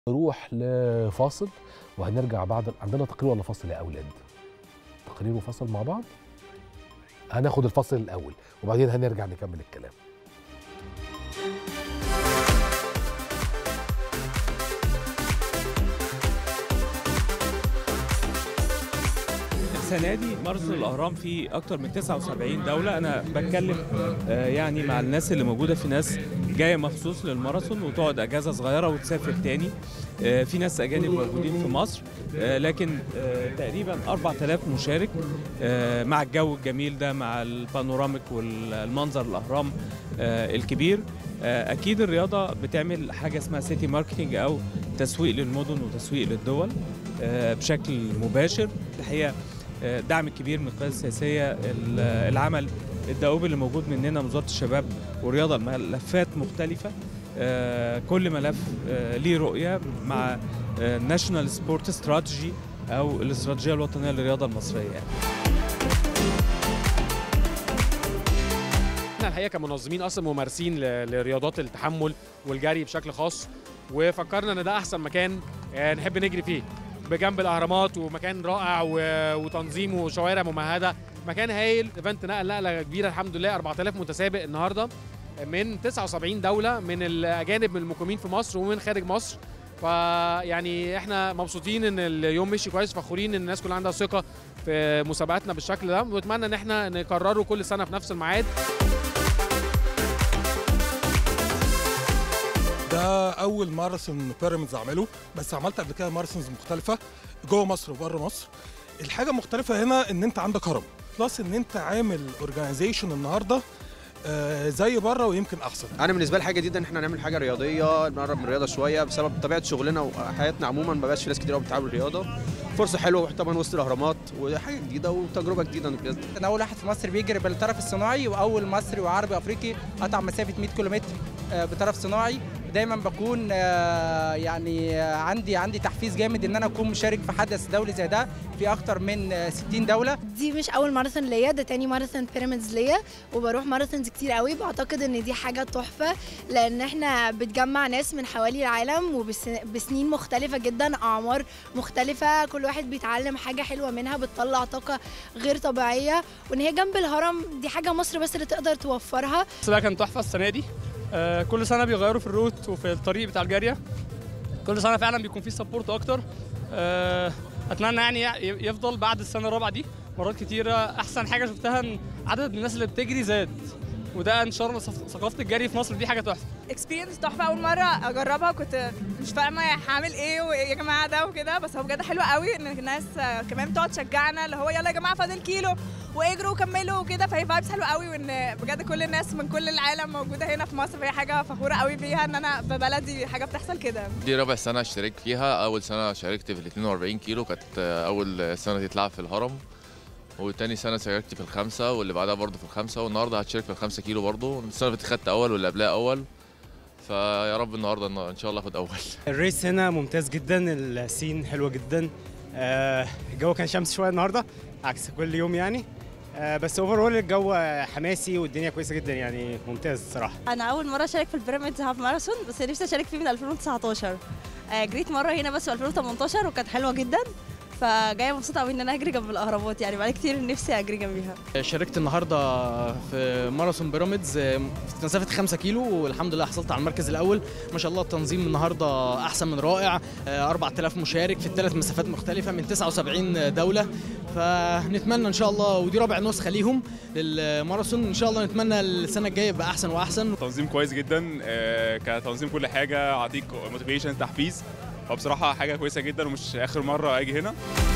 نروح لفاصل وهنرجع بعد عندنا تقرير ولا فاصل يا اولاد تقرير وفاصل مع بعض هناخد الفاصل الاول وبعدين هنرجع نكمل الكلام السنه دي ماراثون الاهرام فيه اكتر من 79 دوله انا بتكلم آه، يعني مع الناس اللي موجوده في ناس جايه مخصوص للماراثون وتقعد اجازه صغيره وتسافر تاني آه، في ناس اجانب موجودين في مصر آه، لكن آه، تقريبا 4000 مشارك آه، مع الجو الجميل ده مع البانوراميك والمنظر الاهرام آه، الكبير آه، اكيد الرياضه بتعمل حاجه اسمها سيتي ماركتنج او تسويق للمدن وتسويق للدول آه، بشكل مباشر الحقيقه آه، دعم كبير من القياده السياسيه ال- العمل الدؤوب اللي موجود مننا من وزاره الشباب والرياضه ملفات مختلفه آه، كل ملف آه، ليه رؤيه مع ناشونال سبورت استراتيجي او الاستراتيجيه الوطنيه للرياضه المصريه يعني. احنا الحقيقه كمنظمين اصلا ممارسين ل- لرياضات التحمل والجري بشكل خاص وفكرنا ان ده احسن مكان آه، نحب نجري فيه بجنب الاهرامات ومكان رائع و- وتنظيم وشوارع ممهده مكان هايل ايفنت نقل نقله كبيره الحمد لله 4000 متسابق النهارده من 79 دوله من الاجانب من المقيمين في مصر ومن خارج مصر فيعني احنا مبسوطين ان اليوم مشي كويس فخورين ان الناس كلها عندها ثقه في مسابقاتنا بالشكل ده واتمنى ان احنا نكرره كل سنه في نفس الميعاد ده اول ماراثون بيراميدز اعمله بس عملت قبل كده ماراثونز مختلفه جوه مصر وبره مصر الحاجه المختلفه هنا ان انت عندك هرم بلس ان انت عامل اورجانيزيشن النهارده آه، زي بره ويمكن احسن انا بالنسبه لي حاجه جديده ان احنا نعمل حاجه رياضيه نقرب من الرياضه شويه بسبب طبيعه شغلنا وحياتنا عموما ما بقاش في ناس كتير قوي بتتعامل بالرياضه فرصه حلوه طبعا وسط الاهرامات وحاجه جديده وتجربه جديده بجد انا اول واحد في مصر بيجري بالطرف الصناعي واول مصري وعربي افريقي قطع مسافه 100 كيلومتر آه، بطرف صناعي دايما بكون آه، يعني آه، عندي عندي تحفيز جامد ان انا اكون مشارك في حدث دولي زي ده في اكتر من آه، 60 دوله دي مش اول ماراثون ليا ده تاني ماراثون بيراميدز ليا وبروح ماراثونز كتير قوي بعتقد ان دي حاجه تحفه لان احنا بتجمع ناس من حوالي العالم وبسنين مختلفه جدا اعمار مختلفه كل واحد بيتعلم حاجه حلوه منها بتطلع طاقه غير طبيعيه وان هي جنب الهرم دي حاجه مصر بس اللي تقدر توفرها بس ده كان تحفه السنه دي آه، كل سنه بيغيروا في الروت وفي الطريق بتاع الجاريه كل سنه فعلا بيكون في سبورت اكتر آه، اتمنى يعني ي- يفضل بعد السنه الرابعه دي مرات كتيره احسن حاجه شفتها ان عدد الناس اللي بتجري زاد وده انشار ثق- ثقافه الجري في مصر دي حاجه تحفه اكسبيرينس تحفه اول مره اجربها كنت مش فاهمه هعمل ايه وإيه يا جماعه ده وكده بس هو بجد حلو قوي ان الناس آه، كمان بتقعد تشجعنا اللي هو يلا يا جماعه فاضل كيلو واجروا وكملوا وكده فهي فايبس حلوه قوي وان بجد كل الناس من كل العالم موجوده هنا في مصر فهي حاجه فخوره قوي بيها ان انا في بلدي حاجه بتحصل كده دي رابع سنة اشترك فيها أول سنة شاركت في ال 42 كيلو كانت أول سنة تتلعب في الهرم وتاني سنة شاركت في الخمسة واللي بعدها برضه في الخمسة والنهاردة هتشارك في الخمسة كيلو برضه السنة اللي فاتت خدت أول واللي قبلها أول فيا رب النهاردة إن شاء الله آخد أول الريس هنا ممتاز جدا السين حلوه جدا آه، الجو كان شمس شويه النهارده عكس كل يوم يعني آه، بس اوفرول الجو حماسي والدنيا كويسه جدا يعني ممتاز الصراحه انا اول مره اشارك في البيراميدز هاف ماراثون بس نفسي اشارك فيه من 2019 آه، جريت مره هنا بس في 2018 وكانت حلوه جدا فجايه مبسوطه قوي ان انا اجري جنب الاهرامات يعني بقالي كتير نفسي اجري جنبيها شاركت النهارده في ماراثون بيراميدز في مسافه 5 كيلو والحمد لله حصلت على المركز الاول ما شاء الله التنظيم النهارده احسن من رائع 4000 مشارك في الثلاث مسافات مختلفه من 79 دوله فنتمنى ان شاء الله ودي رابع نسخه ليهم للماراثون ان شاء الله نتمنى السنه الجايه يبقى احسن واحسن تنظيم كويس جدا آه، كتنظيم كل حاجه اعطيك موتيفيشن تحفيز فبصراحه حاجه كويسه جدا ومش اخر مره اجي هنا